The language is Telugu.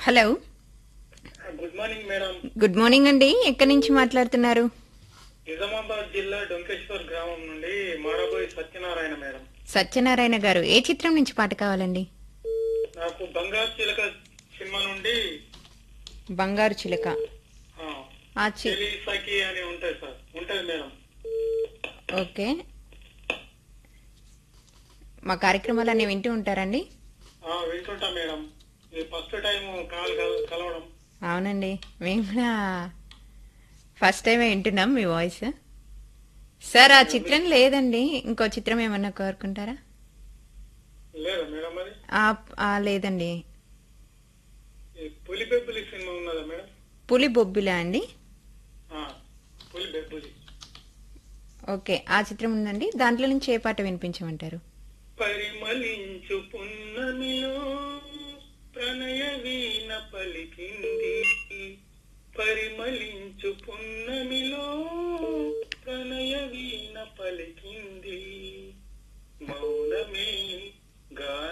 hello good morning madam good morning అండి ఎక్కడి నుంచి మాట్లాడుతున్నారు నిజామాబాద్ జిల్లా డొంకేశ్వర్ గ్రామం నుండి మాడబోయి సత్యనారాయణ మేడం సత్యనారాయణ గారు ఏ చిత్రం నుంచి పాట కావాలండి నాకు బంగారు చిలక సినిమా నుండి బంగారు చిలక ఆ, ఆ చి చెలి సఖి అని ఉంటాయి సార్ ఉంటది మేడం ఓకే మా కార్యక్రమాలన్నీ వింటూ ఉంటారండి ఆ, వింటుంటా మేడం ఇది ఫస్ట్ టైం కాల్ కల- కలవడం అవునండి మేము కూడా ఫస్ట్ టైం వింటున్నాం మీ వాయిస్ సార్ ఆ చిత్రం లేదండి ఇంకో చిత్రం ఏమన్నా కోరుకుంటారా లేదా మేడం మరి ఆ- ఆ, లేదండి ఈ పులి బెబ్బులి సినిమా ఉన్నదా మేడం పులి బొబ్బిలా అండి ఆ, పులి బెబ్బులి ఓకే ఆ చిత్రం ఉందండి దాంట్లో నుంచి ఏ పాట వినిపించమంటారు పరిమళించు పున్నమిలో ప్రణయ వీణ పలికింది పరిమళించు పున్నమిలో ప్రణయ వీణ పలికింది మౌనమే గా